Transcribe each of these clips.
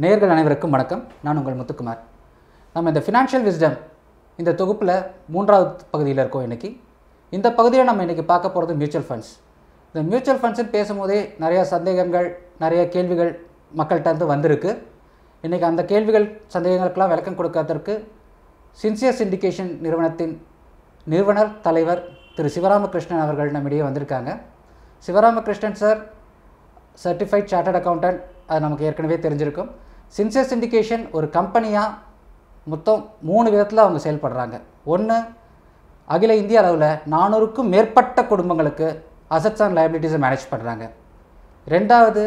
நேயர்கள் அனைவருக்கும் வணக்கம் நான் உங்கள் முத்துக்குமார் நம்ம இந்த ஃபினான்ஷியல் விஸ்டம் இந்த தொகுப்பில் மூன்றாவது பகுதியில் இருக்கோம் இன்றைக்கி இந்த பகுதியில் நம்ம இன்றைக்கி பார்க்க போகிறது மியூச்சுவல் ஃபண்ட்ஸ் இந்த மியூச்சுவல் ஃபண்ட்ஸ்னு பேசும்போதே நிறைய சந்தேகங்கள் நிறைய கேள்விகள் மக்கள்கிட்ட இருந்து வந்திருக்கு இன்றைக்கி அந்த கேள்விகள் சந்தேகங்களுக்கெல்லாம் விளக்கம் கொடுக்கறதற்கு சின்சியர் சிண்டிகேஷன் நிறுவனத்தின் நிறுவனர் தலைவர் திரு சிவராமகிருஷ்ணன் அவர்கள் நம்மிடையே வந்திருக்காங்க Sivaramakrishnan sir certified chartered accountant அது நமக்கு ஏற்கனவே தெரிஞ்சிருக்கும் சின்சியர் சிண்டிகேஷன் ஒரு கம்பெனியாக மொத்தம் மூணு விதத்தில் அவங்க செயல்படுறாங்க ஒன்று அகில இந்திய அளவில் நானூறுக்கும் மேற்பட்ட குடும்பங்களுக்கு அசட்ஸ் அண்ட் லைபிலிட்டிஸை மேனேஜ் பண்ணுறாங்க ரெண்டாவது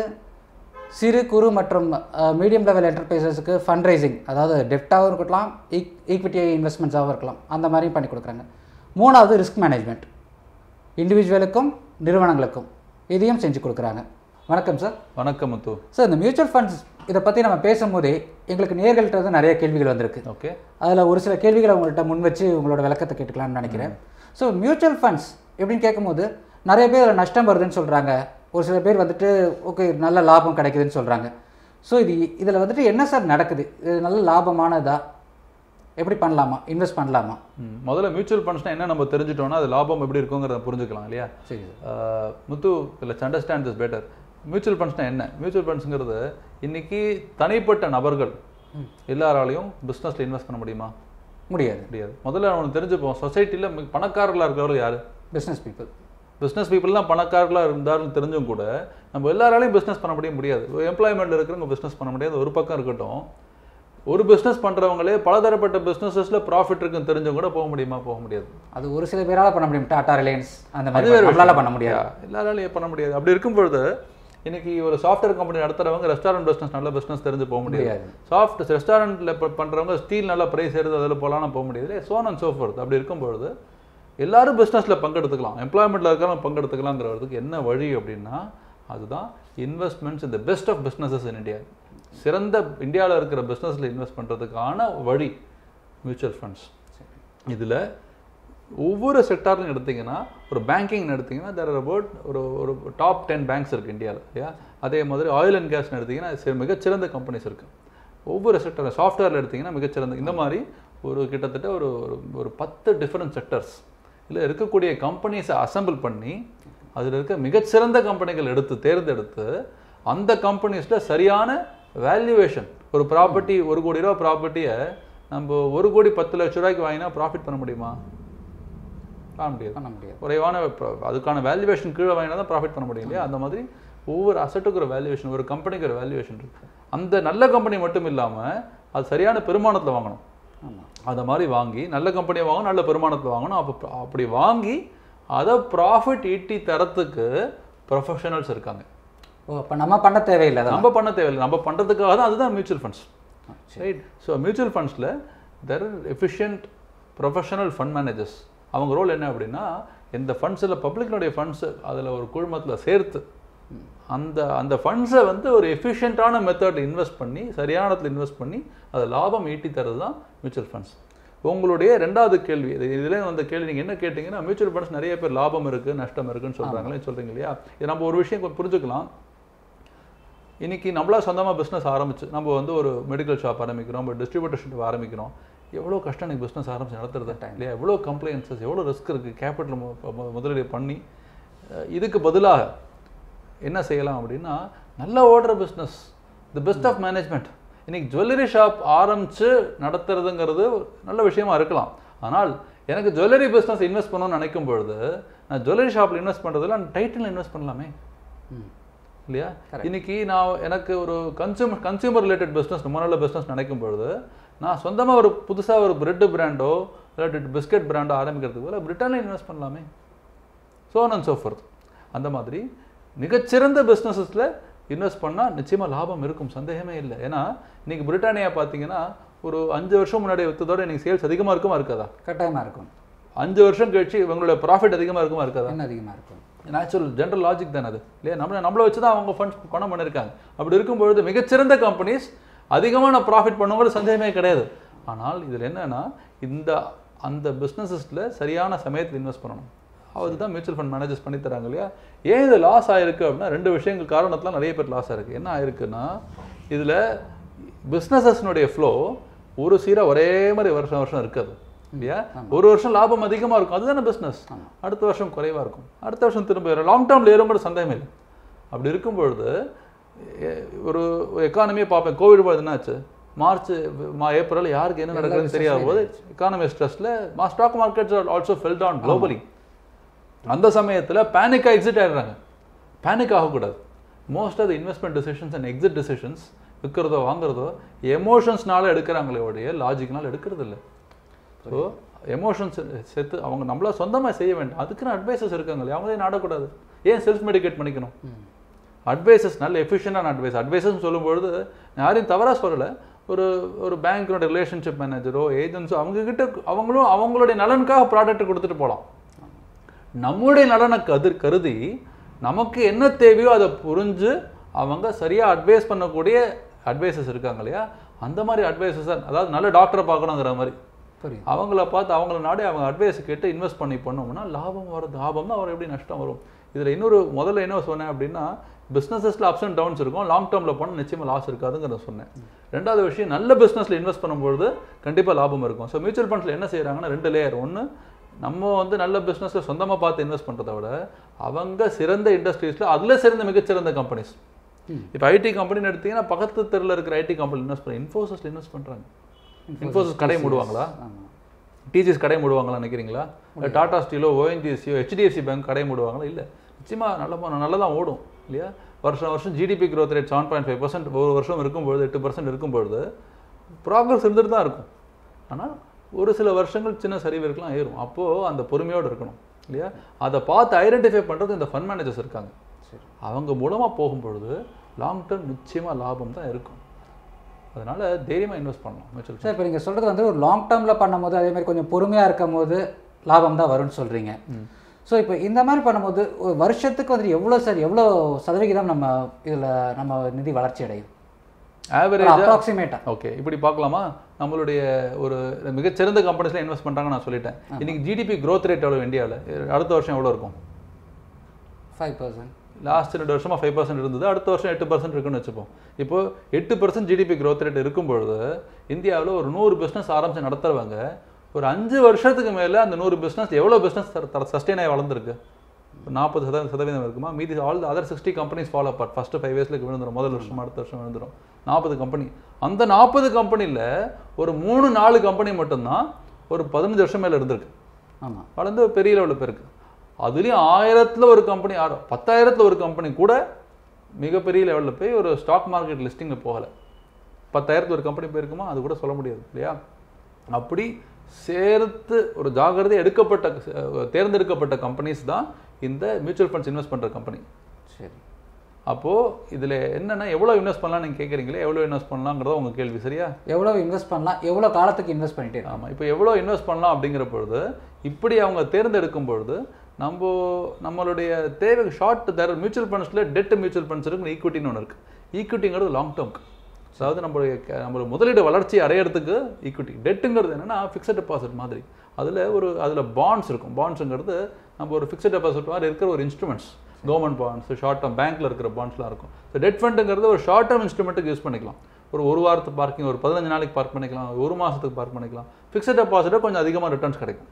சிறு குறு மற்றும் மீடியம் லெவல் என்டர்பிரைசஸுக்கு ஃபண்ட் ரைசிங் அதாவது டெப்டாகவும் இருக்கலாம் ஈக் ஈக்விட்டி இன்வெஸ்ட்மெண்ட்ஸாகவும் இருக்கலாம் அந்த மாதிரியும் பண்ணி கொடுக்குறாங்க மூணாவது ரிஸ்க் மேனேஜ்மெண்ட் இண்டிவிஜுவலுக்கும் நிறுவனங்களுக்கும் இதையும் செஞ்சு கொடுக்குறாங்க வணக்கம் சார் வணக்கம் முத்து சார் இந்த மியூச்சுவல் ஃபண்ட்ஸ் இதை பற்றி நம்ம பேசும்போதே எங்களுக்கு நேர்கள்ட்ட இருந்து நிறைய கேள்விகள் வந்திருக்கு ஓகே அதில் ஒரு சில கேள்விகளை உங்கள்கிட்ட முன் வச்சு உங்களோட விளக்கத்தை கேட்டுக்கலாம்னு நினைக்கிறேன் ஸோ மியூச்சுவல் ஃபண்ட்ஸ் எப்படின்னு கேட்கும்போது நிறைய பேர் அதில் நஷ்டம் வருதுன்னு சொல்கிறாங்க ஒரு சில பேர் வந்துட்டு ஓகே நல்ல லாபம் கிடைக்குதுன்னு சொல்கிறாங்க ஸோ இது இதில் வந்துட்டு என்ன சார் நடக்குது இது நல்ல லாபமானதா எப்படி பண்ணலாமா இன்வெஸ்ட் பண்ணலாமா ம், முதல்ல மியூச்சுவல் ஃபண்ட்ஸ்னா என்ன நம்ம தெரிஞ்சுட்டோம்னா அது லாபம் எப்படி இருக்குங்கிறத புரிஞ்சுக்கலாம் இல்லையா சரி sir ah, Muthu let's understand this better mutual ஃபண்ட்ஸ்னா என்ன மியூச்சுவல் ஃபண்ட்ஸுங்கிறது இன்னைக்கு தனிப்பட்ட நபர்கள் எல்லாராலையும் பிஸ்னஸில் இன்வெஸ்ட் பண்ண முடியுமா முடியாது முடியாது முதல்ல அவனுக்கு தெரிஞ்சுப்போம் சொசைட்டியில் பணக்காரர்களாக இருக்கிறவர்கள் யார் பிஸ்னஸ் பீப்புள் பிஸ்னஸ் பீப்புளெலாம் பணக்காரர்களாக இருந்தாலும் தெரிஞ்சும் கூட நம்ம எல்லாராலையும் பிஸ்னஸ் பண்ண முடிய முடியாது எம்ப்ளாய்மெண்ட்டில் இருக்கிறவங்க பிஸ்னஸ் பண்ண முடியாது ஒரு பக்கம் இருக்கட்டும் ஒரு பிஸ்னஸ் பண்ணுறவங்களே பலதரப்பட்ட பிஸ்னஸஸில் ப்ராஃபிட் இருக்குன்னு தெரிஞ்சவங்க கூட போக முடியுமா போக முடியாது அது ஒரு சில பேரால் பண்ண முடியும் டாடா ரிலையன்ஸ் அந்த அது மாதிரி வேற நம்மளால விஷயம். பண்ண முடியாது எல்லாராலையும் பண்ண முடியாது அப்படி இருக்கும் பொழுது இன்னைக்கு ஒரு சாஃப்ட்வேர் கம்பெனி நடத்துறவங்க ரெஸ்டாரண்ட் பிஸ்னஸ் நல்ல பிஸ்னஸ் தெரிஞ்சு போக முடியாது முடியாது. சாஃப்ட் ரெஸ்டாரண்ட்ல பண்றவங்க ஸ்டீல் நல்லா பிரைஸ் ஏறுது அதில் போகலாம் போக முடியாது சோன் அண்ட் சோஃபோர்த் அப்படி இருக்கும் பொழுது எல்லாரும் பிஸ்னஸ்ல பங்கெடுத்துக்கலாம் எம்ப்ளாய்மெண்ட்ல இருக்கிறவங்க பங்கெடுத்துக்கலாங்கிறதுக்கு என்ன வழி அப்படின்னா அதுதான் இன்வெஸ்ட்மெண்ட்ஸ் இந்த best of businesses in India சிறந்த இந்தியாவில் இருக்கிற பிஸ்னஸில் இன்வெஸ்ட் பண்ணுறதுக்கான வழி மியூச்சுவல் ஃபண்ட்ஸ் இதில் ஒவ்வொரு செக்டார்லையும் எடுத்தீங்கன்னா ஒரு பேங்கிங்னு எடுத்தீங்கன்னா தேர் ஆர் அபவுட் ஒரு ஒரு டாப் டென் பேங்க்ஸ் இருக்குது இந்தியாவில் இல்லையா அதே மாதிரி ஆயில் அண்ட் கேஸ்னு எடுத்தீங்கன்னா சி- மிகச்சிறந்த கம்பெனிஸ் இருக்குது ஒவ்வொரு செக்டர் சாஃப்ட்வேரில் எடுத்தீங்கன்னா மிகச்சிறந்த இந்த மாதிரி ஒரு கிட்டத்தட்ட ஒரு ஒரு ஒரு பத்து டிஃப்ரெண்ட் செக்டர்ஸ் இல்லை இருக்கக்கூடிய கம்பெனிஸை அசெம்பிள் பண்ணி அதில் இருக்க மிகச்சிறந்த கம்பெனிகள் எடுத்து தேர்ந்தெடுத்து அந்த கம்பெனிஸில் சரியான வேல்யூவேஷன் ஒரு ப்ராப்பர்ட்டி ஒரு கோடி ரூபா ப்ராப்பர்ட்டியை நம்ம ஒரு கோடி பத்து லட்ச ரூபாய்க்கு வாங்கினா ப்ராஃபிட் பண்ண முடியுமா பண்ண முடியாது பண்ண முடியாது குறைவான pro- அதுக்கான வேல்யூவேஷன் கீழே வாங்கினா தான் ப்ராஃபிட் பண்ண முடியும் இல்லையா அந்த மாதிரி ஒவ்வொரு அசட்டுக்கு ஒரு வேல்யூவேஷன் ஒரு கம்பெனிக்கு ஒரு வேல்யூவேஷன் இருக்கு அந்த நல்ல கம்பெனி மட்டும் இல்லாமல் அது சரியான பெருமானத்தில் வாங்கணும் ஆமாம் அந்த மாதிரி வாங்கி நல்ல கம்பெனியை வாங்கணும் நல்ல பெருமானத்தில் வாங்கணும் அப்போ அப்படி வாங்கி அதை ப்ராஃபிட் ஈட்டி தரத்துக்கு ப்ரொஃபஷனல்ஸ் இருக்காங்க ஓ அப்போ நம்ம பண்ண தேவையில்லை அதெல்லாம் நம்ம பண்ண தேவையில்லை நம்ம பண்ணுறதுக்காக தான் அதுதான் mutual funds right so mutual ஃபண்ட்ஸில் there efficient professional fund managers அவங்க ரோல் என்ன அப்படின்னா இந்த ஃபண்ட்ஸில் பப்ளிக்னுடைய ஃபண்ட்ஸ் அதில் ஒரு குழுமத்தில் சேர்த்து அந்த அந்த ஃபண்ட்ஸை வந்து ஒரு எஃபிஷியண்ட்டான மெத்தடில் இன்வெஸ்ட் பண்ணி சரியான இடத்துல இன்வெஸ்ட் பண்ணி அது லாபம் ஈட்டி தரது தான் மியூச்சுவல் ஃபண்ட்ஸ் உங்களுடைய ரெண்டாவது கேள்வி இது இதில் வந்த கேள்வி நீங்கள் என்ன கேட்டிங்கன்னா மியூச்சுவல் ஃபண்ட்ஸ் நிறைய பேர் லாபம் இருக்குது நஷ்டம் இருக்குன்னு சொல்கிறாங்களே சொல்கிறீங்க இல்லையா இது நம்ம ஒரு விஷயம் கொஞ்சம் புரிஞ்சுக்கலாம் இன்னைக்கு நம்மளா சொந்தமாக பிஸ்னஸ் ஆரம்பிச்சு நம்ம வந்து ஒரு மெடிக்கல் ஷாப் ஆரம்பிக்கிறோம் ஒரு டிஸ்ட்ரிபியூட்டர்ஷிப் ஆரம்பிக்கிறோம் எவ்வளோ கஷ்டம் எனக்கு பிஸ்னஸ் ஆரம்பிச்சு நடத்துறது இல்லையா எவ்வளோ கம்ப்ளைன்சஸ் எவ்வளோ ரிஸ்க் இருக்குது கேபிட்டல் முதலீடு பண்ணி அஹ், இதுக்கு பதிலாக என்ன செய்யலாம் அப்படின்னா நல்லா ஓடுற business the best of management இன்னைக்கு ஜுவல்லரி ஷாப் ஆரம்பிச்சு நடத்துறதுங்கிறது நல்ல விஷயமா இருக்கலாம் ஆனால் எனக்கு ஜுவல்லரி பிஸ்னஸ் இன்வெஸ்ட் பண்ணணும்னு நினைக்கும் பொழுது நான் ஜுவல்லரி ஷாப்பில் இன்வெஸ்ட் பண்ணுறதுல டைட்டில் இன்வெஸ்ட் பண்ணலாமே ம் இல்லையா இன்னைக்கு நான் எனக்கு ஒரு கன்சியூமர் கன்சியூமர் ரிலேட்டட் பிஸ்னஸ் ரொம்ப நல்ல பிஸ்னஸ் நினைக்கும் பொழுது நான் சொந்தமாக ஒரு புதுசாக ஒரு பிரெட் பிராண்டோ இல்லாட்டி பிஸ்கட் பிராண்டோ ஆரம்பிக்கிறதுக்கு பதிலா பிரிட்டானில் இன்வெஸ்ட் பண்ணலாமே ஸோ அண்ட் so forth அந்த மாதிரி மிகச்சிறந்த பிஸ்னஸஸில் இன்வெஸ்ட் பண்ணால் நிச்சயமாக லாபம் இருக்கும் சந்தேகமே இல்லை ஏன்னா இன்னைக்கு பிரிட்டானியா பார்த்தீங்கன்னா ஒரு அஞ்சு வருஷம் முன்னாடி விற்றதோட இன்னைக்கு சேல்ஸ் அதிகமாக இருக்குமா இருக்காதா கட்டாயமாக இருக்கும் அஞ்சு வருஷம் கழிச்சு இவங்களோட ப்ராஃபிட் அதிகமாக இருக்குமா இருக்காதா என்ன அதிகமாக இருக்கும் நேச்சுரல் ஜென்ரல் லாஜிக் தானே அது இல்லையா நம்ம நம்மளை வச்சு தான் அவங்க ஃபண்ட்ஸ் பணம் பண்ணியிருக்காங்க அப்படி இருக்கும்பொழுது மிகச்சிறந்த கம்பெனிஸ் அதிகமான ப்ராஃபிட் பண்ணுவோங்கிற சந்தேகமே கிடையாது ஆனால் இதில் என்னன்னா இந்த அந்த பிஸ்னஸஸில் சரியான சமயத்தில் இன்வெஸ்ட் பண்ணணும் அதுதான் மியூச்சுவல் ஃபண்ட் மேனேஜர்ஸ் பண்ணி தராங்க இல்லையா ஏன் இது லாஸ் ஆயிருக்கு அப்படின்னா ரெண்டு விஷயங்கள் காரணத்தில் நிறைய பேர் லாஸ் ஆயிருக்கு என்ன ஆயிருக்குன்னா இதில் பிஸ்னஸஸ்னுடைய ஃப்ளோ ஒரு சீராக ஒரே மாதிரி வருஷம் வருஷம் இருக்காது இல்லையா ஒரு வருஷம் லாபம் அதிகமாக இருக்கும் அதுதானே பிஸ்னஸ் அடுத்த வருஷம் குறைவாக இருக்கும் அடுத்த வருஷம் திரும்ப லாங் டேர்மில் ஏறும் கூட சந்தேகம் இல்லை அப்படி இருக்கும் பொழுது எ- ஒரு எக்கானமியை பார்ப்பேன் கோவிட் போது என்னாச்சு மார்ச் மா ஏப்ரல் யாருக்கு என்ன நடக்குதுன்னு தெரியாத போது எக்கானமி ஸ்ட்ரெஸ்ல மா stock markets also fell down globally அந்த சமயத்துல பேனிக்கா எக்ஸிட் ஆயிடுறாங்க பேனிக் ஆகக்கூடாது most of the investment decisions and exit decisions விற்கிறதோ வாங்குறதோ எமோஷன்ஸ்னால எடுக்கிறாங்களே ஒழிய லாஜிக்னால எடுக்கிறது இல்லை ஸோ எமோஷன்ஸ் சேர்த்து அவங்க நம்மளா சொந்தமா செய்ய வேண்டாம் அதுக்குன்னு அட்வைசஸ் இருக்காங்களே அவங்களே நாடக்கூடாது ஏன் செல்ஃப் மெடிகேட் பண்ணிக்கணும் அட்வைசஸ் நல்ல எஃபிஷியண்டான அட்வைஸ் அட்வைசஸ் சொல்லும்பொழுது நான் யாரையும் தவறா சொல்லலை ஒரு ஒரு பேங்க்கோட ரிலேஷன்ஷிப் மேனேஜரோ ஏஜென்ஸோ அவங்க கிட்ட அவங்களும் அவங்களுடைய நலனுக்காக ப்ராடக்ட் கொடுத்துட்டு போகலாம் நம்முடைய நலனை கதிர் கருதி நமக்கு என்ன தேவையோ அதை புரிஞ்சு அவங்க சரியா அட்வைஸ் பண்ணக்கூடிய அட்வைசஸ் இருக்காங்க இல்லையா அந்த மாதிரி அட்வைசஸ் அதாவது நல்ல டாக்டரை பார்க்கணுங்கிற மாதிரி புரியுது அவங்கள பார்த்து அவங்கள நாடி அவங்க அட்வைஸ் கேட்டு இன்வெஸ்ட் பண்ணி பண்ணோம்னா லாபம் வருது லாபம் தான் அவர் எப்படி நஷ்டம் வரும் இதுல இன்னொரு முதல்ல என்ன சொன்னேன் அப்படின்னா பிஸ்னஸஸ்ல அப்ஸ் அண்ட் டவுன்ஸ் இருக்கும் லாங் டேர்ம்ல போனால் நிச்சயமா லாஸ் இருக்காதுங்கிறத சொன்னேன் ரெண்டாவது விஷயம் நல்ல பிஸ்னஸ்ல இன்வெஸ்ட் பண்ணும்பொழுது கண்டிப்பா லாபம் இருக்கும் ஸோ மியூச்சுவல் ஃபண்ட்ஸ்ல என்ன செய்றாங்கன்னா ரெண்டு லேயர் ஒன்று நம்ம வந்து நல்ல பிஸ்னஸ்ல சொந்தமா பார்த்து இன்வெஸ்ட் பண்றதை விட அவங்க சிறந்த இண்டஸ்ட்ரீஸ்ல அதுல சிறந்த மிகச்சிறந்த கம்பெனிஸ் இப்போ ஐடி கம்பெனின்னு எடுத்தீங்கன்னா பக்கத்து தெருல இருக்கிற ஐடி கம்பெனி இன்வெஸ்ட் பண்ண இன்ஃபோசிஸ்ல இன்வெஸ்ட் பண்றாங்க இன்ஃபோசிஸ் கடை மூடுவாங்களா ஆமா டிசிஎஸ் கடை மூடுவாங்களா நினைக்கிறீங்களா இல்லை டாடா ஸ்டீலோ ஓஎன்ஜிசியோ ஹெச்டிஎஃப்சி பேங்க் கடை மூடுவாங்களா இல்லை நிச்சயமா நல்ல நல்லா தான் ஓடும் இல்லையா வருஷம் வருஷம் GDP growth rate seven point five percent ஒரு வருஷம் இருக்கும்பொழுது எட்டு பர்சன்ட் இருக்கும்பொழுது ப்ராக்ரஸ் இருந்துட்டு தான் இருக்கும் ஆனால் ஒரு சில வருஷங்கள் சின்ன சரிவு இருக்கலாம் ஏறும் அப்போது அந்த பொறுமையோடு இருக்கணும் இல்லையா அதை பார்த்து ஐடென்டிஃபை பண்ணுறது இந்த ஃபண்ட் மேனேஜர்ஸ் இருக்காங்க சரி அவங்க மூலமாக போகும்பொழுது லாங் டேர்ம் நிச்சயமாக லாபம் தான் இருக்கும் அதனால தைரியமாக இன்வெஸ்ட் பண்ணலாம் மியூச்சுவல் சார் இப்போ நீங்கள் சொல்கிறது வந்து ஒரு லாங் டேர்மில் பண்ணும்போது அதே மாதிரி கொஞ்சம் பொறுமையாக இருக்கும் போது லாபம் தான் வரும்னு சொல்கிறீங்க ஸோ இப்போ இந்த மாதிரி பண்ணும்போது ஒரு வருஷத்துக்கு வந்து எவ்வளோ சார் எவ்வளோ சதவிகிதம் நம்ம இதில் நம்ம நிதி வளர்ச்சி அடையும் ஆவரேஜ் அப்ராக்சிமேட்டாக ஓகே இப்படி பார்க்கலாமா நம்மளுடைய ஒரு மிகச்சிறந்த கம்பெனிஸ்ல இன்வெஸ்ட் பண்றாங்க நான் சொல்லிட்டேன் இன்னைக்கு ஜிடிபி growth ரேட் எவ்வளவு இந்தியாவில் அடுத்த வருஷம் எவ்வளவு இருக்கும் ஃபைவ் பர்சன்ட் லாஸ்ட் ரெண்டு வருஷமா ஃபைவ் பர்சன்ட் இருந்தது அடுத்த வருஷம் எட்டு பர்சன்ட் இருக்குன்னு வச்சுப்போம் இப்போ எட்டு பர்சன்ட் ஜிடிபி growth ரேட் இருக்கும் பொழுது இந்தியாவில் ஒரு நூறு பிஸ்னஸ் ஆரம்பிச்சு நடத்துறவங்க ஒரு அஞ்சு வருஷத்துக்கு மேல அந்த நூறு பிஸ்னஸ் எவ்வளவு பிஸ்னஸ் சஸ்டெயின் ஆகி வளர்ந்துருக்கு ஒரு நாற்பது சதவீதம் சதவீதம் இருக்குமா மீதி all other sixty companies follow apart first five இயர்ஸ்ல விழுந்துரும் முதல் வருஷம் அடுத்த வருஷம் விழுந்துரும் நாற்பது கம்பெனி அந்த நாற்பது கம்பெனியில் ஒரு மூணு நாலு கம்பெனி மட்டும்தான் ஒரு பதினஞ்சு வருஷம் மேல இருந்திருக்கு ஆமாம் வளர்ந்து பெரிய லெவலில் போயிருக்கு அதுலேயும் ஆயிரத்துல ஒரு கம்பெனி ஆறு பத்தாயிரத்துல ஒரு கம்பெனி கூட மிகப்பெரிய லெவலில் போய் ஒரு ஸ்டாக் மார்க்கெட் லிஸ்டிங்கில் போகலை பத்தாயிரத்துல ஒரு கம்பெனி போயிருக்குமா அது கூட சொல்ல முடியாது இல்லையா அப்படி சேர்த்து ஒரு ஜாகிரதை எடுக்கப்பட்ட அஹ், தேர்ந்தெடுக்கப்பட்ட கம்பெனிஸ் தான் இந்த மியூச்சுவல் ஃபண்ட்ஸ் இன்வெஸ்ட் பண்ற கம்பெனி சரி அப்போ இதுல என்னன்னா எவ்வளவு இன்வெஸ்ட் பண்ணலாம் நீங்க கேட்குறீங்களே எவ்வளவு இன்வெஸ்ட் பண்ணலாங்கிறத உங்க கேள்வி சரியா எவ்வளோ இன்வெஸ்ட் பண்ணலாம் எவ்வளோ காலத்துக்கு இன்வெஸ்ட் பண்ணிட்டே இருக்கோம் ஆமா இப்போ எவ்வளோ இன்வெஸ்ட் பண்ணலாம் அப்படிங்கிற பொழுது இப்படி அவங்க தேர்ந்தெடுக்கும் பொழுது நம்ம நம்மளுடைய தேவை ஷார்ட் தர மியூச்சுவல் ஃபண்ட்ஸில் டெட் மியூச்சுவல் ஃபண்ட்ஸ் இருக்கு ஈக்விட்டின்னு ஒன்று இருக்கு ஈக்விட்டிங்கிறது லாங் டேர்ம்க்கு அதாவது நம்மளுடைய க- நம்மளுடைய முதலீடு வளர்ச்சி அடையிறதுக்கு ஈக்விட்டி டெட்டுங்கிறது என்னன்னா ஃபிக்ஸட் டெபாசிட் மாதிரி அதில் ஒரு அதில் பாண்ட்ஸ் இருக்கும் பாண்ட்ஸுங்கிறது நம்ம ஒரு ஃபிக்ஸட் டெபாசிட் மாதிரி இருக்கிற ஒரு instruments government bonds short term பேங்க்ல இருக்கிற பாண்ட்ஸ்லாம் இருக்கும் ஸோ டெட் ஃபண்டுங்கிறது ஒரு ஷார்ட் டேர்ம் இன்ஸ்ட்ருமெண்ட்டுக்கு யூஸ் பண்ணிக்கலாம் ஒரு ஒரு வாரத்துக்கு பார்க்கிங் ஒரு பதினஞ்சு நாளைக்கு பார்க் பண்ணிக்கலாம் ஒரு மாசத்துக்கு பார்க் பண்ணிக்கலாம் ஃபிக்ஸட் டெபாசிட்டை கொஞ்சம் அதிகமாக ரிட்டர்ன்ஸ் கிடைக்கும்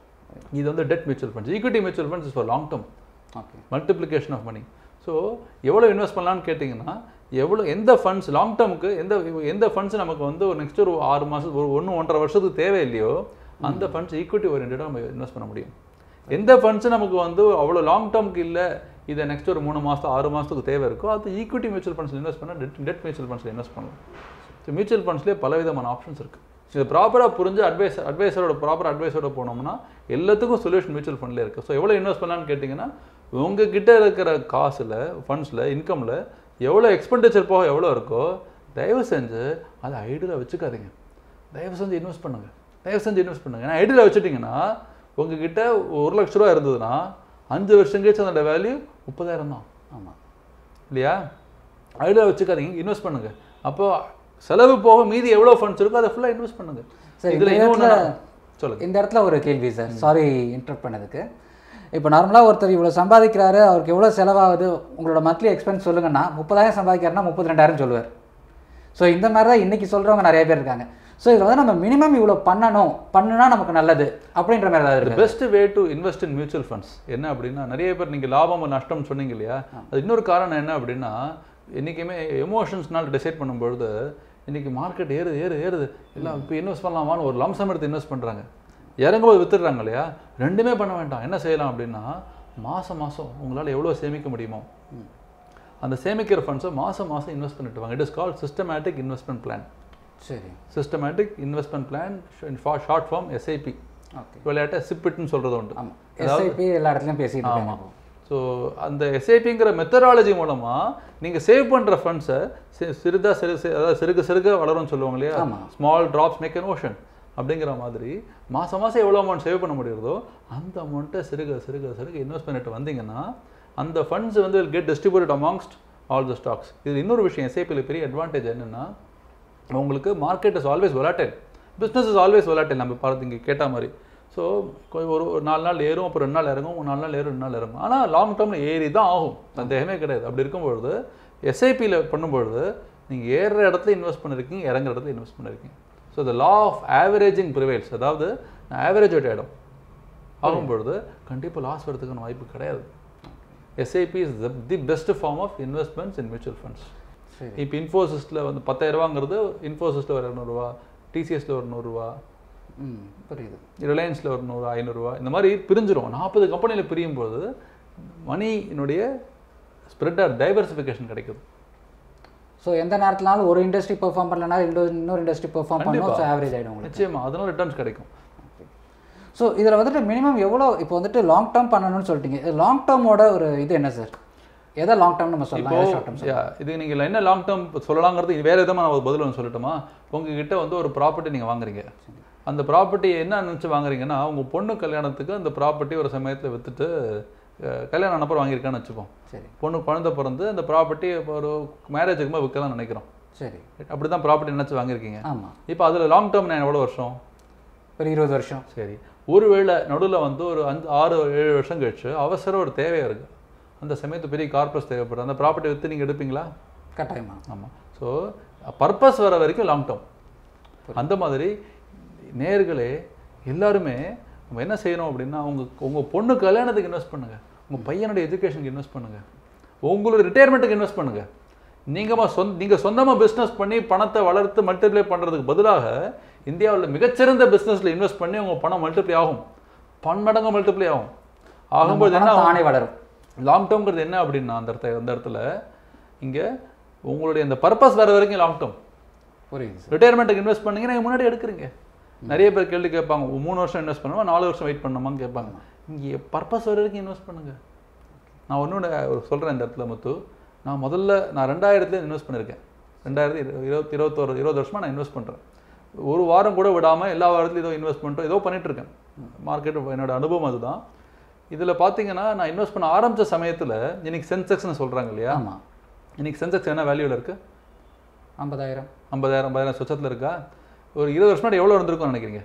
இது வந்து debt mutual funds equity mutual funds is for long term okay multiplication of money so எவ்வளோ இன்வெஸ்ட் பண்ணலாம்னு கேட்டிங்கன்னா எவ்வளோ எந்த ஃபண்ட்ஸ் லாங் டேர்முக்கு எந்த எந்த ஃபண்ட்ஸ் நமக்கு வந்து ஒரு நெக்ஸ்ட் ஒரு ஆறு மாதம் ஒரு ஒன்று ஒன்றரை வருஷத்துக்கு தேவை இல்லையோ அந்த ஃபண்ட்ஸ் ஈக்விட்டி ஓரியன்டாக நம்ம இன்வெஸ்ட் பண்ண முடியும் எந்த ஃபண்ட்ஸ் நமக்கு வந்து அவ்வளோ லாங் டேர்முக்கு இல்லை இதை நெக்ஸ்ட் ஒரு மூணு மாதம் ஆறு மாதத்துக்கு தேவை இருக்கோ அது ஈக்விட்டி மியூச்சுவல் ஃபண்ட்ஸில் இன்வெஸ்ட் பண்ணால் டெட் டெட் மியூச்சுவல் ஃபண்ட்ஸில் இன்வெஸ்ட் பண்ணலாம் ஸோ மியூச்சுவல் ஃபண்ட்ஸ்லேயே பல விதமான ஆப்ஷன்ஸ் இருக்குது இது ப்ராப்பராக புரிஞ்சு அட்வைஸ் அட்வைசரோட ப்ராப்பர் அட்வைஸோட போனோம்னா எல்லாத்துக்கும் சொல்யூஷன் மியூச்சுவல் ஃபண்ட்லேயே இருக்குது ஸோ எவ்வளோ இன்வெஸ்ட் பண்ணலான்னு கேட்டிங்கன்னா உங்ககிட்ட இருக்கிற காசில் ஃபண்ட்ஸில் இன்கமில் எவ்வளோ எக்ஸ்பெண்டிச்சர் போக எவ்வளோ இருக்கோ தயவு செஞ்சு அதை ஐடியில் வச்சுக்காதீங்க தயவு செஞ்சு இன்வெஸ்ட் பண்ணுங்க தயவு செஞ்சு இன்வெஸ்ட் பண்ணுங்க ஏன்னா ஐடியில் வச்சுட்டிங்கன்னா உங்ககிட்ட ஒரு லட்ச ரூபா இருந்ததுன்னா அஞ்சு வருஷம் கழிச்சு அதோட வேல்யூ முப்பதாயிரம் தான் ஆமாம் இல்லையா ஐடியா வச்சுக்காதீங்க இன்வெஸ்ட் பண்ணுங்க அப்போ செலவு போக மீதி எவ்வளோ ஃபண்ட்ஸ் இருக்கோ அதை ஃபுல்லாக இன்வெஸ்ட் பண்ணுங்க சரி, இதுல இந்த இன்னொன்று இடத்துல- சொல்லுங்க இந்த இடத்துல ஒரு கேள்வி சார் சாரி இன்டர்ப்ட் பண்ணதுக்கு இப்போ நார்மலாக ஒருத்தர் இவ்வளோ சம்பாதிக்கிறாரு அவருக்கு எவ்வளோ செலவாகுது உங்களோட மந்த்லி எக்ஸ்பென்ஸ் சொல்லுங்கன்னா முப்பதாயிரம் சம்பாதிக்கிறாருன்னா முப்பத்தி ரெண்டாயிரம் சொல்லுவார் ஸோ இந்த மாதிரி தான் இன்றைக்கி சொல்கிறவங்க நிறைய பேர் இருக்காங்க ஸோ இதில் வந்து நம்ம மினிமம் இவ்வளோ பண்ணணும் பண்ணுனா நமக்கு நல்லது அப்படின்ற மாதிரி ஏதாவது இருக்கு best way to invest in mutual funds என்ன அப்படின்னா நிறைய பேர் நீங்கள் லாபம் நஷ்டம் சொன்னீங்க இல்லையா அது இன்னொரு காரணம் என்ன அப்படின்னா என்றைக்குமே எமோஷன்ஸ்னால் டிசைட் பண்ணும்பொழுது இன்னைக்கு மார்க்கெட் ஏறுது ஏறு ஏறுது எல்லாம் இப்போ இன்வெஸ்ட் பண்ணலாமான்னு ஒரு லம்சம் எடுத்து இன்வெஸ்ட் பண்ணுறாங்க இறங்கும்போது வித்துடுறாங்க இல்லையா ரெண்டுமே பண்ண வேண்டாம் என்ன செய்யலாம் அப்படின்னா மாதம் மாதம் உங்களால் எவ்வளோ சேமிக்க முடியுமோ அந்த சேமிக்கிற ஃபண்ட்ஸை மாதம் மாதம் இன்வெஸ்ட் பண்ணிட்டு வாங்க it is call systematic investment plan சரி systematic investment plan short form SIP okay விளையாட்டை சிப்பிட்னு சொல்கிறது உண்டு ஆமாம் எஸ்ஐபி எல்லா இடத்துலையும் பேசிட்டு இருக்காங்க இப்போ. ஸோ அந்த எஸ்ஐபிங்கிற மெத்தடாலஜி மூலமாக நீங்கள் சேவ் பண்ணுற ஃபண்ட்ஸை சிறிதா சிறு சிறு- அதாவது சிறுக சிறுக வளரும்னு சொல்லுவாங்க இல்லையா ஆமா. Small drops make an ocean அப்படிங்கிற மாதிரி மாதம் மாதம் எவ்வளோ அமௌண்ட் சேவ் பண்ண முடியுறதோ அந்த அமௌண்ட்டை சிறுக சிறுக சிறுக இன்வெஸ்ட் பண்ணிட்டு வந்தீங்கன்னா அந்த ஃபண்ட்ஸ் வந்து get distributed amongst all the stocks இது இன்னொரு விஷயம் எஸ்ஐபியில் பெரிய அட்வான்டேஜ் என்னென்னா உங்களுக்கு market is always volatile business is always volatile நம்ம பார்த்து இங்கே கேட்ட மாதிரி ஸோ ஒரு ஒரு நாலு நாள் ஏறும் அப்புறம் ரெண்டு நாள் இறங்கும் ஒரு நாலு நாள் ஏறும் ரெண்டு நாள் இறங்கும் ஆனால் லாங் டேர்மில் ஏறி தான் ஆகும் சந்தேகமே கிடையாது அப்படி இருக்கும்பொழுது எஸ்ஐபியில் பண்ணும்பொழுது நீங்கள் ஏறுற இடத்துல இன்வெஸ்ட் பண்ணிருக்கீங்க இறங்குற இடத்துல இன்வெஸ்ட் பண்ணிருக்கீங்க so the law of averaging prevails அதாவது ஆவரேஜ் ஒரு இடம் ஆகும்பொழுது கண்டிப்பாக லாஸ் வரதுக்கான வாய்ப்பு கிடையாது SIP is the best form of investments in mutual funds சரி இப்போ இன்ஃபோசிஸில் வந்து பத்தாயிரரூவாங்கிறது இன்ஃபோசிஸில் ஒரு இரநூறுவா டிசிஎஸில் ஒரு நூறுரூவா ம் புரியுது ரிலையன்ஸில் ஒரு நூறு ஐநூறுரூவா இந்த மாதிரி பிரிஞ்சிரும் நாற்பது கம்பெனியில் பிரியும் போது மணியினுடைய ஸ்ப்ரெட் ஆர் டைவர்சிஃபிகேஷன் கிடைக்குது ஸோ எந்த நேரத்துலனாலும் ஒரு இண்டஸ்ட்ரி பெர்ஃபார்ம் பண்ணலனா இன்னொரு இன்னொரு இண்டஸ்ட்ரி பெர்ஃபார்ம் பண்ணும் கண்டிப்பா. ஸோ ஆவரேஜ் ஆகிடும் உங்களுக்கு நிச்சயமா அதனால ரிட்டர்ன்ஸ் கிடைக்கும் ஸோ இதில் வந்துட்டு மினிமம் எவ்வளோ இப்போ வந்துட்டு லாங் டேர்ம் பண்ணணும்னு சொல்லிட்டீங்க லாங் டேர்மோட ஒரு இது என்ன சார் எதை லாங் டேர்ம் நம்ம சொல்லலாம் எதை ஷார்ட் டேர்ம் Yeah, இது நீங்கள் என்ன லாங் டேர்ம் சொல்லலாங்கிறது வேற விதமாக நான் ஒரு பதில் ஒன்று சொல்லட்டுமா உங்ககிட்ட வந்து ஒரு ப்ராப்பர்ட்டி நீங்கள் வாங்குறீங்க அந்த ப்ராப்பர்ட்டி என்ன நினச்சி வாங்குறீங்கன்னா உங்கள் பொண்ணு கல்யாணத்துக்கு அந்த ப்ராப்பர்ட்டி ஒரு சமயத்தில் விற்றுட்டு கல்யாணம் அனுப்புறம் வாங்கியிருக்கான்னு வச்சுப்போம் சரி பொண்ணு குழந்தை பிறந்து அந்த ப்ராப்பர்ட்டி ஒரு மேரேஜுக்கு போது விற்கலாம்னு நினைக்கிறோம் சரி அப்படி தான் ப்ராப்பர்ட்டி நினச்சி வாங்கியிருக்கீங்க ஆமாம் இப்போ அதில் லாங் டேர்ம் நான் எவ்வளோ வருஷம் ஒரு இருபது வருஷம் சரி ஒருவேளை நடுவில் வந்து ஒரு அஞ்சு ஆறு ஏழு வருஷம் கழிச்சு அவசர ஒரு தேவையாக இருக்குது அந்த சமயத்து பெரிய கார்பஸ் தேவைப்படுது அந்த ப்ராப்பர்ட்டி விற்று நீங்கள் எடுப்பீங்களா கட்டாயமா ஆமாம் ஸோ பர்பஸ் வர வரைக்கும் லாங் டேர்ம் அந்த மாதிரி நேர்களே எல்லாருமே நம்ம என்ன செய்யணும் அப்படின்னா உங்க உங்க பொண்ணு கல்யாணத்துக்கு இன்வெஸ்ட் பண்ணுங்க உங்க பையனுடைய எஜுகேஷனுக்கு இன்வெஸ்ட் பண்ணுங்க உங்களோட ரிட்டையர்மெண்ட்டுக்கு இன்வெஸ்ட் பண்ணுங்க நீங்கமா சொந்த நீங்க சொந்தமா பிஸ்னஸ் பண்ணி பணத்தை வளர்த்து மல்டிப்ளை பண்றதுக்கு பதிலாக இந்தியாவில் மிகச்சிறந்த பிஸ்னஸ்ல இன்வெஸ்ட் பண்ணி உங்க பணம் மல்டிப்ளை ஆகும் பன்மடங்கு மல்டிப்ளை ஆகும் ஆகும்போது என்ன பணம் தானே வளரும் லாங் டேர்ம்ங்கிறது என்ன அப்படின்னா அந்த இடத்த அந்த இடத்துல இங்க உங்களுடைய அந்த பர்பஸ் வர வரைக்கும் லாங் டேர்ம் புரியுது சார் ரிட்டையர்மெண்ட்டுக்கு இன்வெஸ்ட் பண்ணீங்க நீங்கள் முன்னாடி எடுக்கிறீங்க நிறைய பேர் கேள்வி கேட்பாங்க "ஒரு மூணு வருஷம் இன்வெஸ்ட் பண்ணுமா நாலு வருஷம் வெயிட் பண்ணணுமான்னு கேட்பாங்க இங்கே பர்பஸ் வர வரைக்கும் இன்வெஸ்ட் பண்ணுங்க நான் ஒன்று சொல்கிறேன் இந்த இடத்துல முத்து நான் முதல்ல நான் ரெண்டாயிரத்துல இன்வெஸ்ட் பண்ணியிருக்கேன் ரெண்டாயிரத்தி இரு- இருபத்தி இருபத்தோரு இருபது வருஷமா நான் இன்வெஸ்ட் பண்ணுறேன் ஒரு வாரம் கூட விடாமல் எல்லா வாரத்துலையும் ஏதோ இன்வெஸ்ட்மெண்ட்டோ ஏதோ பண்ணிட்டு இருக்கேன் மார்க்கெட் என்னோட அனுபவம் அதுதான் இதில் பார்த்தீங்கன்னா நான் இன்வெஸ்ட் பண்ண ஆரம்பித்த சமயத்தில் இன்னைக்கு சென்செக்ஸ்னு சொல்கிறாங்க இல்லையா ஆமாம் இன்னைக்கு சென்செக்ஸ் என்ன வேல்யூவில் இருக்குது ஐம்பதாயிரம் ஐம்பதாயிரம் ஐம்பதாயிரம் சொச்சத்தில் இருக்கா ஒரு இருபது வருஷம் முன்னாடி எவ்வளோ இருந்திருக்கும்னு நினைக்கிறீங்க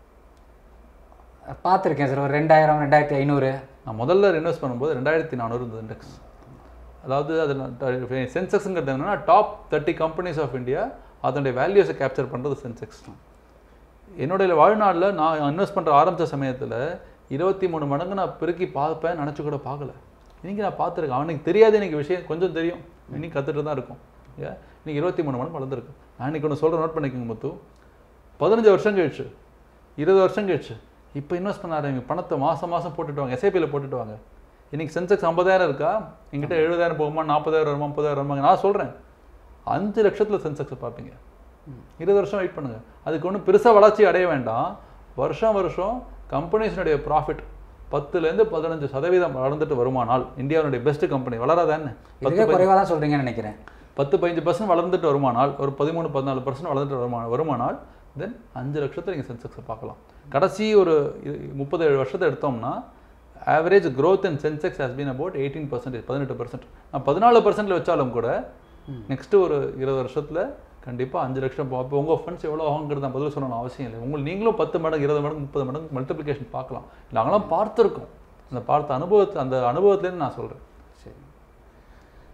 பார்த்துருக்கேன் சார் ஒரு ரெண்டாயிரம் ரெண்டாயிரத்தி ஐநூறு நான் முதல்ல இன்வெஸ்ட் பண்ணும்போது ரெண்டாயிரத்தி நானூறு இருந்தது இண்டெக்ஸ் அதாவது அதில் சென்செக்ஸுங்கிறது என்னன்னா top thirty companies of India அதனுடைய வேல்யூஸை கேப்சர் பண்ணுறது சென்செக்ஸ் என்னுடைய வாழ்நாளில் நான் இன்வெஸ்ட் பண்ணுற ஆரம்பித்த சமயத்தில் இருபத்தி மூணு மடங்கு நான் பெருக்கி பார்ப்பேன் நினச்சி கூட பார்க்கல இன்னைக்கு நான் பார்த்துருக்கேன் அவனுக்கு தெரியாத எனக்கு விஷயம் கொஞ்சம் தெரியும் இன்னைக்கு கற்றுட்டு தான் இருக்கும் ஏன் இன்னைக்கு இருபத்தி மூணு மடங்கு வளர்ந்துருக்கு நான் இன்னைக்கு ஒன்று சொல்கிற நோட் பண்ணிக்கோங்க முத்து பதினஞ்சு வருஷம் கழிச்சு இருபது வருஷம் கழிச்சு இப்போ இன்வெஸ்ட் பண்ண ஆரம்பிங்க பணத்தை மாதம் மாதம் போட்டுட்டு வாங்க எஸ்ஐபியில் போட்டுட்டு வாங்க இன்னைக்கு சென்செக்ஸ் ஐம்பதாயிரம் இருக்கா எங்கிட்ட எழுபதாயிரம் போகுமா நாற்பதாயிரம் வருமா முப்பதாயிரம் வருமா நான் சொல்கிறேன் அஞ்சு லட்சத்தில் சென்செக்ஸை பார்ப்பீங்க இருபது வருஷம் வெயிட் பண்ணுங்க அதுக்கு ஒன்றும் பெருசாக வளர்ச்சி அடைய வேண்டாம் வருஷம் வருஷம் கம்பெனிஸினுடைய ப்ராஃபிட் பத்துலேருந்து பதினஞ்சு சதவீதம் வளர்ந்துட்டு வருமானால் இந்தியாவுடைய பெஸ்ட் கம்பெனி வளராதானே இதுவே குறைவாக தான் சொல்கிறீங்கன்னு நினைக்கிறேன் பத்து பதினஞ்சு பர்சன்ட் வளர்ந்துட்டு வருமானால் ஒரு பதிமூணு பதினாலு பர்சன்ட் வளர்ந்துட்டு வருமா வருமானால் தென் அஞ்சு லட்சத்தை நீங்கள் சென்செக்ஸை பார்க்கலாம் கடைசி ஒரு இ- முப்பது ஏழு வருஷத்தை எடுத்தோம்னா average growth in Sensex has been about eighteen percentage பதினெட்டு பர்சன்ட் நான் பதினாலு பர்சன்ட்ல வச்சாலும் கூட நெக்ஸ்ட் ஒரு இருபது வருஷத்துல கண்டிப்பா அஞ்சு லட்சம் அப்போ உங்க ஃபண்ட்ஸ் எவ்வளோ ஆகுங்கிறது நான் பதில் சொல்லணும் அவசியம் இல்லை உங்களுக்கு நீங்களும் பத்து மடங்கு இருபது மடங்கு முப்பது மடங்கு மல்டிப்ளிகேஷன் பார்க்கலாம் நாங்களாம் பார்த்துருக்கோம் அந்த பார்த்த அனுபவத்தை அந்த அனுபவத்துலேருந்து நான் சொல்றேன் சரி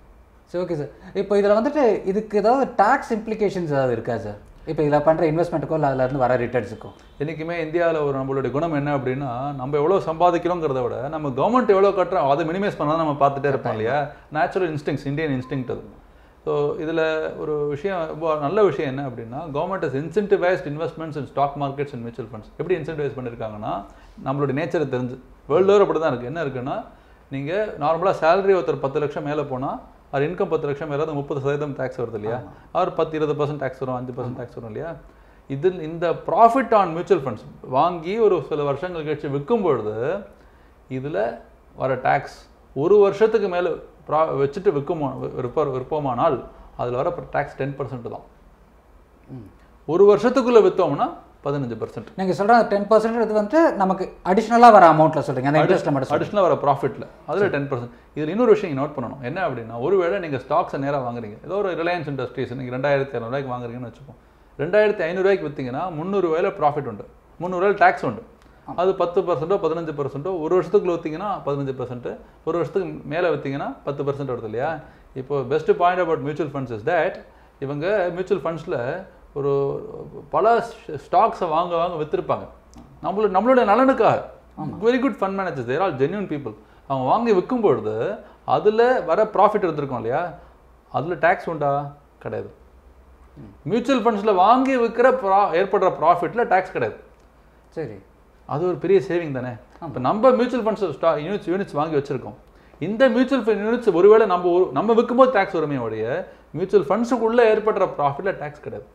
சரி ஓகே சார் இப்போ இதில் வந்துட்டு இதுக்கு ஏதாவது டேக்ஸ் இம்ப்ளிகேஷன்ஸ் ஏதாவது இருக்கா சார் இப்போ இதில் பண்ணுற இன்வெஸ்ட்மெண்ட்டுக்கோ இல்லை அதுலேருந்து வர ரிட்டர்ன்ஸுக்கோ என்றைக்குமே இந்தியாவில் ஒரு நம்மளுடைய குணம் என்ன அப்படின்னா நம்ம எவ்வளோ சம்பாதிக்கிறோங்கிறத விட நம்ம கவர்மெண்ட் எவ்வளோ கட்டுறோம் அதை மினிமைஸ் பண்ணால் நம்ம பார்த்துட்டே இருப்போம் இல்லையா நேச்சுரல் இன்ஸ்டிங்ஸ் இந்தியன் இன்ஸ்டிங் அது ஸோ இதில் ஒரு விஷயம் ரொம்ப நல்ல விஷயம் என்ன அப்படின்னா government is incentivised investments in stock markets and mutual funds எப்படி இன்சென்டிவைஸ் பண்ணியிருக்காங்கன்னா நம்மளுடைய நேச்சரை தெரிஞ்சு வேர்ல்டு ஓவர் அப்படி தான் இருக்குது என்ன இருக்குன்னா நீங்கள் நார்மலாக சேலரி ஒருத்தர் பத்து லட்சம் மேலே போனால் அவர் இன்கம் பத்து லட்சம் மேலே அது முப்பது சதவீதம் டேக்ஸ் வருது இல்லையா அவர் பத்து இருபது பர்சன்ட் டேக்ஸ் வரும் அஞ்சு பர்சன்ட் டேக்ஸ் வரும் இல்லையா இதில் இந்த ப்ராஃபிட் ஆன் மியூச்சுவல் ஃபண்ட்ஸ் வாங்கி ஒரு சில வருஷங்கள் கழிச்சு விற்கும் பொழுது இதில் வர டேக்ஸ் ஒரு வருஷத்துக்கு மேலே ப்ரா வச்சுட்டு விற்குமோ விற்ப விற்போமானால் அதில் வர டேக்ஸ் டென் பர்சன்ட் தான் ஒரு வருஷத்துக்குள்ளே விற்றோம்னா பதினஞ்சு பர்சன்ட் நீங்கள் சொல்கிற டென் பர்சன்ட் இது வந்துட்டு நமக்கு அடிஷ்னலாக வர அமௌண்ட்டில் சொல்கிறீங்க அந்த இன்ட்ரெஸ்ட்டில் மட்டும் சொல்றீங்க. அடிஷ்னலாக வர ப்ராஃபிட்டில் அதில் டென் பர்சன்ட் இதில் இன்னொரு விஷயம் நோட் பண்ணணும் என்ன அப்படின்னா ஒருவேளை நீங்கள் ஸ்டாக்ஸை நேராக வாங்குறீங்க ஏதோ ஒரு ரிலையன்ஸ் இண்டஸ்ட்ரீஸ் நீங்கள் ரெண்டாயிரத்தி இரநூறுவாய்க்கு வாங்குறீங்கன்னு வச்சுப்போம் ரெண்டாயிரத்தி ஐநூறுரூவாய்க்கு விற்றீங்கன்னா முந்நூறு ரூபாயில ப்ராஃபிட் உண்டு முந்நூறு ரூபாயில் டேக்ஸ் உண்டு அது பத்து பர்சன்ட்டோ பதினஞ்சு பர்சன்ட்டோ ஒரு வருஷத்துக்குள்ள விற்றீங்கன்னா பதினஞ்சு பர்சன்ட் ஒரு வருஷத்துக்கு மேலே விற்றீங்கன்னா பத்து பர்சன்ட் வருது இல்லையா இப்போ best point about mutual funds is that இவங்க மியூச்சுவல் ஃபண்ட்ஸில் ஒரு பல ஸ்டாக்ஸை வாங்க வாங்க விற்றுருப்பாங்க நம்மளோட நம்மளுடைய நலனுக்காக very good fund managers they're all genuine people அவங்க வாங்கி விற்கும் பொழுது அதில் வர ப்ராஃபிட் இருந்திருக்கும் இல்லையா அதில் டேக்ஸ் உண்டா கிடையாது மியூச்சுவல் ஃபண்ட்ஸில் வாங்கி விற்கிற ப்ரா ஏற்படுற ப்ராஃபிட்டில் டேக்ஸ் கிடையாது சரி அது ஒரு பெரிய சேவிங் தானே இப்போ நம்ம மியூச்சுவல் ஃபண்ட்ஸ் ஸ்டா யூனிட்ஸ் யூனிட்ஸ் வாங்கி வச்சிருக்கோம் இந்த மியூச்சுவல் ஃபண்ட் யூனிட்ஸ் ஒருவேளை நம்ம ஒரு- நம்ம விற்கும்போது டேக்ஸ் வருமே உடைய மியூச்சுவல் ஃபண்ட்ஸுக்குள்ளே ஏற்படுற ப்ராஃபிட்டில் டேக்ஸ் கிடையாது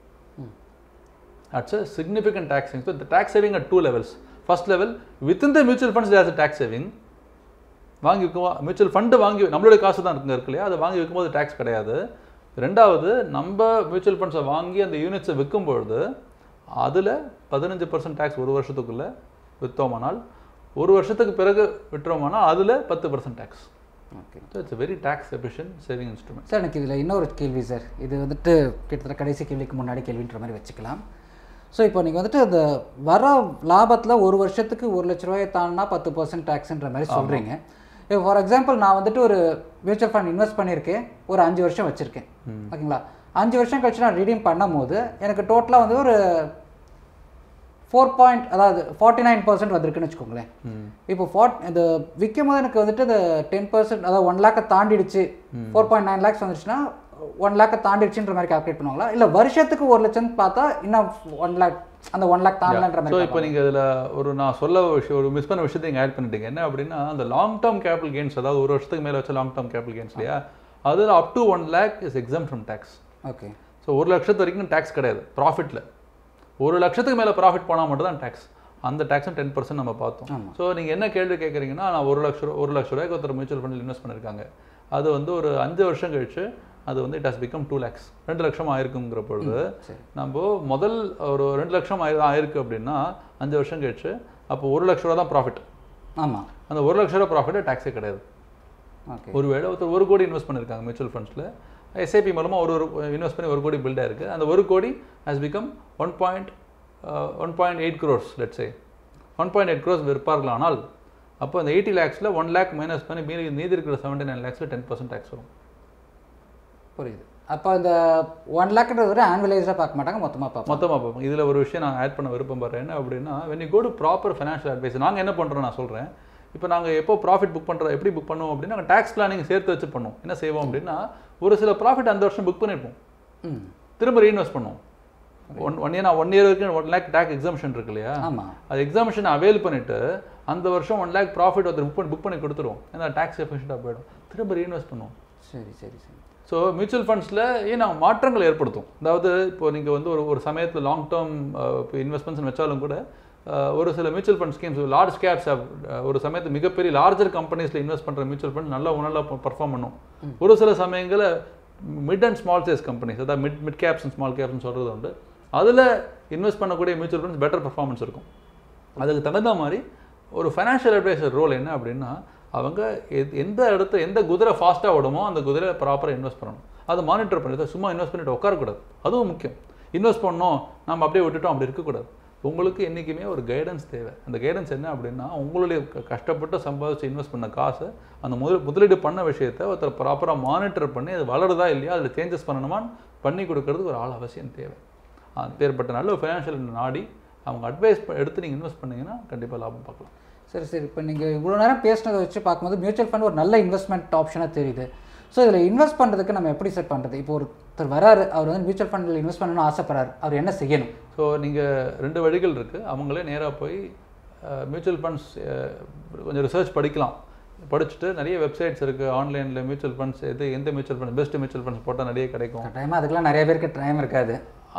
That's a significant tax saving. So the tax saving at two levels. First level, within the mutual funds, there is a tax saving. வாங்கி விற்கும் மியூச்சுவல் ஃபண்டு வாங்கி நம்மளுடைய காசு தான் இருக்குங்க இருக்கு இல்லையா அதை வாங்கி விற்கும்போது டேக்ஸ் கிடையாது ரெண்டாவது நம்ம மியூச்சுவல் ஃபண்ட்ஸை வாங்கி அந்த யூனிட்ஸை விற்கும்பொழுது அதில் பதினஞ்சு பர்சன்ட் டேக்ஸ் ஒரு வருஷத்துக்குள்ளே விற்றோமானால் ஒரு வருஷத்துக்கு பிறகு விட்டுறோமானால் அதில் பத்து percent tax okay so it's very tax efficient saving instrument sir எனக்கு இதில் இன்னொரு கேள்வி சார் இது வந்துட்டு கிட்டத்தட்ட கடைசி கேள்விக்கு முன்னாடி கேள்வின்ற மாதிரி வச்சுக்கலாம் ஸோ இப்போ நீங்கள் வந்துட்டு அந்த வர லாபத்தில் ஒரு வருஷத்துக்கு ஒரு லட்ச ரூபாயை தாண்டினா பத்து பர்சன்ட் டேக்ஸ்ன்ற மாதிரி சொல்கிறீங்க இப்போ ஃபார் எக்ஸாம்பிள் நான் வந்துட்டு ஒரு மியூச்சுவல் ஃபண்ட் இன்வெஸ்ட் பண்ணியிருக்கேன் ஒரு அஞ்சு வருஷம் வச்சுருக்கேன் ஓகேங்களா அஞ்சு வருஷம் கழிச்சு நான் ரீடீம் பண்ணும்போது எனக்கு டோட்டலாக வந்து ஒரு ஃபோர் பாயிண்ட் அதாவது ஃபார்ட்டி நைன் பர்சன்ட் வந்திருக்குன்னு வச்சுக்கோங்களேன் இப்போ ஃபார்ட் இந்த விற்கும் போது எனக்கு வந்துட்டு இந்த டென் பர்சன்ட் அதாவது ஒன் லேக்கை தாண்டிடுச்சு ஃபோர் பாயிண்ட் நைன் லேக்ஸ் வந்துருச்சுன்னா ஒன் லேக்கை தாண்டிடுச்சுன்ற மாதிரி கால்குலேட் பண்ணுவாங்களா இல்லை வருஷத்துக்கு ஒரு லட்சம் பார்த்தா இன்னும் ஒன் லேக் அந்த ஒன் லேக் தாண்டலன்ற ஸோ மாதிரி இப்போ நீங்கள் இதில் ஒரு நான் சொல்ல விஷயம் ஒரு மிஸ் பண்ண விஷயத்தை நீங்கள் ஆட் பண்ணிட்டீங்க என்ன அப்படின்னா அந்த லாங் டேர்ம் கேபிட்டல் கெயின்ஸ் அதாவது ஒரு வருஷத்துக்கு மேலே வச்ச லாங் டேர்ம் கேபிட்டல் கெயின்ஸ் இல்லையா அதில் up to one lakh is exempt from tax okay so ஒரு லட்சத்து வரைக்கும் டேக்ஸ் கிடையாது ப்ராஃபிட்டில் ஒரு லட்சத்துக்கு மேலே ப்ராஃபிட் போனால் மட்டும் தான் டேக்ஸ் அந்த டேக்ஸும் டென் பர்சன்ட் நம்ம பார்த்தோம் ஆமா. ஸோ நீங்கள் என்ன கேள்வி கேட்குறீங்கன்னா நான் ஒரு லட்ச ரூபா ஒரு லட்ச ரூபாய்க்கு ஒருத்தர் மியூச்சுவல் ஃபண்டில் இன்வெஸ்ட் பண்ணியிருக்காங்க அது வந்து ஒரு அஞ்சு வருஷம் கழிச்சு அது வந்து it has become two lakhs ரெண்டு லட்சம் ஆயிருக்குங்கிற பொழுது சரி நம்ம முதல் ஒரு ரெண்டு லட்சம் ஆயிரு ஆயிருக்கு அப்படின்னா அஞ்சு வருஷம் கழிச்சு அப்போ ஒரு லட்ச ரூபா தான் ப்ராஃபிட் ஆமாம் அந்த ஒரு லட்ச ரூபா ப்ராஃபிட்டே டேக்ஸே கிடையாது ஓகே ஒருவேளை ஒருத்தர் ஒரு கோடி இன்வெஸ்ட் பண்ணியிருக்காங்க மியூச்சுவல் ஃபண்ட்ஸில் எஸ்ஐபி மூலமாக ஒரு ஒரு இன்வெஸ்ட் பண்ணி ஒரு கோடி பில்ட் ஆயிருக்கு அந்த ஒரு கோடி has become one point one point eight crores let's say one point eight crores விற்பார்கள் ஆனால் அப்போ அந்த எயிட்டி லேக்ஸில் ஒன் லேக் மைனஸ் பண்ணி மீதி மீதி இருக்கிற செவன்டி நைன் லேக்ஸில் டென் பர்சன்ட் டேக்ஸ் வரும் புரியுது அப்போ இந்த ஒன் லேக்ன்றது ஒரு ஆனுவலைஸாக பார்க்க மாட்டாங்க மொத்தமாக பார்ப்போம் மொத்தமாக பார்ப்போம் இதில் ஒரு விஷயம் நான் ஆட் பண்ண விருப்பம் பாரு என்ன அப்படின்னா when you go to proper financial advice நாங்கள் என்ன பண்ணுறோம் நான் சொல்கிறேன் இப்போ நாங்கள் எப்போ ப்ராஃபிட் புக் பண்ணுறோம் எப்படி புக் பண்ணுவோம் அப்படின்னா நாங்கள் டேக்ஸ் பிளானிங் சேர்த்து வச்சு பண்ணுவோம் என்ன செய்வோம் அப்படின்னா ஒரு சில ப்ராஃபிட் அந்த வருஷம் புக் பண்ணியிருப்போம் ம் திரும்ப ரீஇன்வெஸ்ட் பண்ணுவோம் one one year one year வரைக்கும் ஒன் லேக் டேக் எக்ஸாம்ஷன் இருக்கு இல்லையா ஆமாம் அது எக்ஸாமிஷன் அவைல் பண்ணிட்டு அந்த வருஷம் ஒன் லேக் ப்ராஃபிட் ஒருத்தர் புக் பண்ணி புக் பண்ணி கொடுத்துருவோம் ஏன்னா டேக்ஸ் எஃபிஷியண்டாக போயிடும் திரும்ப ரீஇன்வெஸ்ட் பண்ணுவோம் சரி சரி சரி ஸோ மியூச்சுவல் ஃபண்ட்ஸில் ஏன்னா மாற்றங்கள் ஏற்படுத்தும் அதாவது இப்போ நீங்கள் வந்து ஒரு ஒரு சமயத்தில் லாங் டேர்ம் இப்போ இன்வெஸ்ட்மெண்ட்ஸ் வச்சாலும் கூட அஹ், ஒரு சில mutual fund schemes large caps ஒரு சமயத்தில் மிகப்பெரிய லார்ஜர் கம்பெனிஸில் இன்வெஸ்ட் பண்ணுற மியூச்சுவல் ஃபண்ட் நல்லா நல்லா பர்ஃபார்ம் பண்ணும் ஒரு சில சமயங்களில் mid and small size companies அதாவது mid mid caps and small கேப்ஸ்னு சொல்கிறது உண்டு அதில் இன்வெஸ்ட் பண்ணக்கூடிய மியூச்சுவல் ஃபண்ட்ஸ் பெட்டர் பர்ஃபார்மன்ஸ் இருக்கும் அதுக்கு தகுந்த மாதிரி ஒரு ஃபைனான்ஷியல் அட்வைசர் ரோல் என்ன அப்படின்னா அவங்க எத்- எந்த இடத்த எந்த குதிரை ஃபாஸ்ட்டாக ஓடுமோ அந்த குதிரை ப்ராப்பராக இன்வெஸ்ட் பண்ணணும் அதை மானிட்டர் பண்ணிட்டு சும்மா இன்வெஸ்ட் பண்ணிட்டு உட்காரக்கூடாது அதுவும் முக்கியம் இன்வெஸ்ட் பண்ணோம் நம்ம அப்படியே விட்டுட்டோம் அப்படி இருக்கக்கூடாது உங்களுக்கு என்றைக்குமே ஒரு கைடன்ஸ் தேவை அந்த கைடன்ஸ் என்ன அப்படின்னா உங்களுடைய க- கஷ்டப்பட்டு சம்பாதிச்சு இன்வெஸ்ட் பண்ண காசை அந்த முதல் முதலீடு பண்ண விஷயத்தை ஒருத்தர் ப்ராப்பராக மானிட்டர் பண்ணி அது வளருதா இல்லையா அதில் சேஞ்சஸ் பண்ணணுமான்னு பண்ணி கொடுக்கறதுக்கு ஒரு ஆள் அவசியம் தேவை பேர்பட்ட நல்ல ஃபைனான்ஷியல் நாடி அவங்க அட்வைஸ் எடுத்து நீங்கள் இன்வெஸ்ட் பண்ணீங்கன்னா கண்டிப்பாக லாபம் பார்க்கலாம் சரி சரி இப்போ நீங்கள் இவ்வளோ நேரம் பேசினதை வச்சு பார்க்கும்போது மியூச்சுவல் ஃபண்ட் ஒரு நல்ல இன்வெஸ்ட்மெண்ட் ஆப்ஷனாக தெரியுது ஸோ இதில் இன்வெஸ்ட் பண்ணுறதுக்கு நம்ம எப்படி செட் பண்ணுறது இப்போ ஒருத்தர் வராரு அவர் வந்து மியூச்சுவல் ஃபண்டில் இன்வெஸ்ட் பண்ணணும்னு ஆசைப்படுறாரு அவர் என்ன செய்யணும் ஸோ நீங்கள் ரெண்டு வழிகள் இருக்குது அவங்களே நேராக போய் மியூச்சுவல் ஃபண்ட்ஸ் கொஞ்சம் ரிசர்ச் படிக்கலாம் படிச்சுட்டு நிறைய வெப்சைட்ஸ் இருக்குது ஆன்லைனில் மியூச்சுவல் ஃபண்ட்ஸ் எது எந்த mutual fund best mutual funds போட்டால் நிறைய கிடைக்கும் டைமாக அதுக்கெல்லாம் நிறைய பேருக்கு டைம் இருக்காது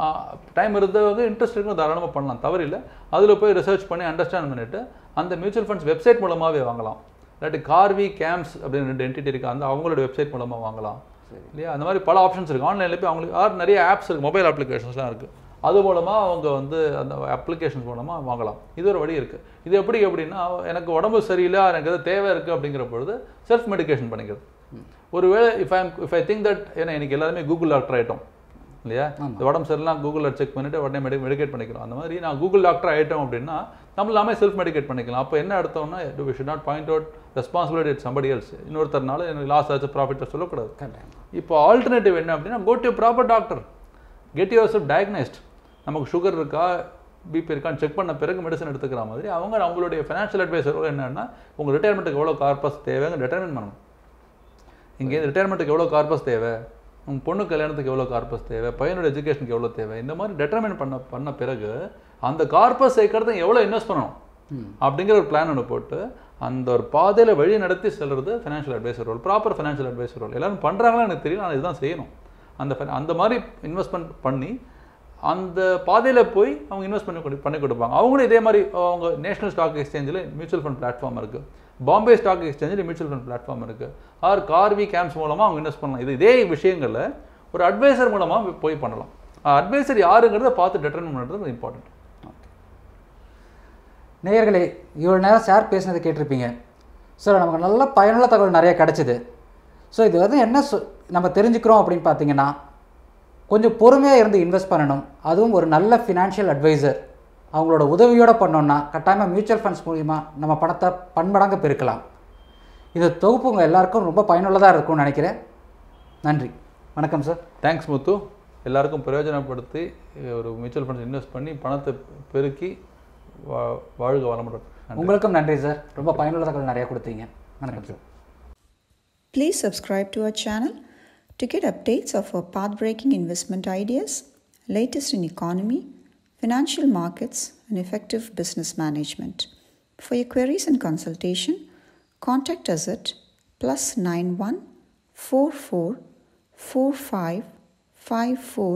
டைம் இருந்தவங்க இன்ட்ரெஸ்ட் இருக்கும் தாராளமாக பண்ணலாம் தவறில்லை அதில் போய் ரிசர்ச் பண்ணி அண்டர்ஸ்டாண்ட் பண்ணிட்டு அந்த மியூச்சுவல் ஃபண்ட்ஸ் வெப்சைட் மூலமாகவே வாங்கலாம் இல்லாட்டி கார்வி கேம்ப்ஸ் அப்படின்னு ரெண்டு என்டிட்டி இருக்குது அந்த அவங்களோட வெப்சைட் மூலமாக வாங்கலாம் இல்லையா அந்த மாதிரி பல ஆப்ஷன்ஸ் இருக்குது ஆன்லைனில் போய் அவங்களுக்கு ஆர் நிறைய ஆப்ஸ் இருக்குது மொபைல் அப்ளிகேஷன்ஸ்லாம் இருக்குது அது மூலமாக அவங்க வந்து அந்த அப்ளிகேஷன்ஸ் மூலமாக வாங்கலாம் இது ஒரு வழி இருக்குது இது எப்படி அப்படின்னா எனக்கு உடம்பு சரியில்லை எனக்கு எதாவது தேவை இருக்குது அப்படிங்கிற பொழுது செல்ஃப் மெடிகேஷன் பண்ணிக்கிறது ஒருவேளை if I'm if I think that ஏன்னா எனக்கு எல்லாருமே கூகுள் டாக்டர் ஆகிட்டோம் இல்லையா இந்த உடம்பு சரியில்லாம் கூகுளில் செக் பண்ணிட்டு உடனே மெடி மெடிகேட் பண்ணிக்கிறோம் அந்த மாதிரி நான் கூகுள் டாக்டர் ஆகிட்டோம் அப்படின்னா நம்ம எல்லாமே செல்ஃப் மெடிகேட் பண்ணிக்கலாம் அப்போ என்ன அர்த்தம்னா we should not point out responsibility it somebody else இன்னொருத்தர்னால எனக்கு லாஸ் ஆச்சு ப்ராஃபிட் சொல்லக்கூடாது கரெக்டாக இப்போ ஆல்டர்னேட்டிவ் என்ன அப்படின்னா go to proper doctor get yourself diagnosed நமக்கு சுகர் இருக்கா பிபி இருக்கான்னு செக் பண்ண பிறகு மெடிசன் எடுத்துக்கிற மாதிரி அவங்க அவங்களுடைய ஃபைனான்ஷியல் அட்வைசர் என்னன்னா உங்கள் ரிட்டையர்மெண்ட்டுக்கு எவ்வளோ கார்பஸ் தேவைங்க டிட்டர்மின் பண்ணணும் இங்கே ரிட்டையர்மெண்ட்டுக்கு எவ்வளோ கார்பஸ் தேவை உங்கள் பொண்ணு கல்யாணத்துக்கு எவ்வளோ கார்பஸ் தேவை பையனோட எஜுகேஷனுக்கு எவ்வளோ தேவை இந்த மாதிரி டெட்டர்மின் பண்ண பண்ண பிறகு அந்த கார்பஸ் சேர்க்கறதுக்கு எவ்வளோ இன்வெஸ்ட் பண்ணணும் அப்படிங்கிற ஒரு பிளான் ஒன்று போட்டு அந்த ஒரு பாதையில் வழி நடத்தி செல்றது financial adviser role proper financial adviser role எல்லாரும் பண்ணுறாங்களா எனக்கு தெரியல ஆனால் இதுதான் செய்யணும் அந்த fin- அந்த மாதிரி இன்வெஸ்ட்மெண்ட் பண்ணி அந்த பாதையில் போய் அவங்க இன்வெஸ்ட் பண்ணி கொடு- பண்ணி கொடுப்பாங்க அவங்களும் இதே மாதிரி அவங்க நேஷனல் ஸ்டாக் எக்ஸ்சேஞ்சில் மியூச்சுவல் ஃபண்ட் பிளாட்ஃபார்ம் இருக்குது பாம்பே ஸ்டாக் எக்ஸ்சேஞ்சில் மியூச்சுவல் ஃபண்ட் பிளாட்ஃபார்ம் இருக்குது ஆர் கார்வி கேம்ப்ஸ் மூலமாக அவங்க இன்வெஸ்ட் பண்ணலாம் இது இதே விஷயங்களில் ஒரு அட்வைசர் மூலமாக போய் பண்ணலாம் அட்வைசர் யாருங்கிறத பார்த்து டெட்டர்மின் பண்ணுறது இம்பார்ட்டன்ட் நேயர்களே இவ்வளோ நேரம் சார் பேசினதை கேட்டிருப்பீங்க சார் நமக்கு நல்ல பயனுள்ள தகவல் நிறைய கிடச்சிது ஸோ இது வந்து என்ன சொ- நம்ம தெரிஞ்சுக்கிறோம் அப்படின்னு பார்த்தீங்கன்னா கொஞ்சம் பொறுமையாக இருந்து இன்வெஸ்ட் பண்ணணும் அதுவும் ஒரு நல்ல ஃபினான்ஷியல் அட்வைசர் அவங்களோட உதவியோடு பண்ணோம்னா கட்டாயமாக மியூச்சுவல் ஃபண்ட்ஸ் மூலிமா நம்ம பணத்தை பன்மடங்கு பெருக்கலாம் இந்த தொகுப்பு உங்கள் எல்லாருக்கும் ரொம்ப பயனுள்ளதாக இருக்கும்னு நினைக்கிறேன் நன்றி வணக்கம் சார் தேங்க்ஸ் முத்து எல்லாருக்கும் பிரயோஜனப்படுத்தி ஒரு மியூச்சுவல் ஃபண்ட்ஸ் இன்வெஸ்ட் பண்ணி பணத்தை பெருக்கி வா- வாழ்க வளமுடன் நன்றி. உங்களுக்கும் நன்றி சார் ரொம்ப பயனுள்ள தகவல் நிறையா கொடுத்தீங்க வணக்கம் sir Please subscribe to our channel to get updates of our path breaking investment ideas, latest in economy, financial markets, and effective business management. For your queries and consultation, contact us at plus 91 44 45 54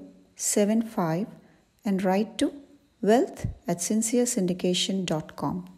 6075 and write to wealth at sinceresyndication.com.